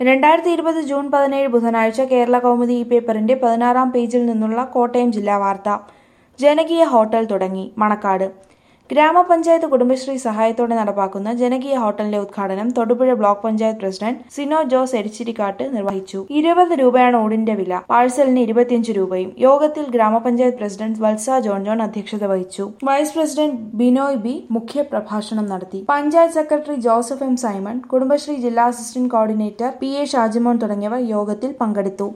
രണ്ടായിരത്തി ഇരുപത് ജൂൺ പതിനേഴ് ബുധനാഴ്ച കേരള കൗമുദി ഈ പേപ്പറിന്റെ പതിനാറാം പേജിൽ നിന്നുള്ള കോട്ടയം ജില്ലാ വാർത്ത ജനകീയ ഹോട്ടൽ തുടങ്ങി മണക്കാട് ഗ്രാമപഞ്ചായത്ത് കുടുംബശ്രീ സഹായത്തോടെ നടപ്പാക്കുന്ന ജനകീയ ഹോട്ടലിന്റെ ഉദ്ഘാടനം തൊടുപുഴ ബ്ലോക്ക് പഞ്ചായത്ത് പ്രസിഡന്റ് സിനോ ജോസ് എരിച്ചിരിക്കാട്ട് നിർവഹിച്ചു ഇരുപത് രൂപയാണ് ഓടിന്റെ വില പാഴ്സലിന് ഇരുപത്തിയഞ്ച് രൂപയും യോഗത്തിൽ ഗ്രാമപഞ്ചായത്ത് പ്രസിഡന്റ് വത്സ ജോൺ ജോൺ അധ്യക്ഷത വഹിച്ചു വൈസ് പ്രസിഡന്റ് ബിനോയ് ബി മുഖ്യ പ്രഭാഷണം നടത്തി panchayat secretary Joseph M Simon Kudumbashree ജില്ലാ assistant coordinator P A Shajimon തുടങ്ങിയവർ യോഗത്തിൽ പങ്കെടുത്തു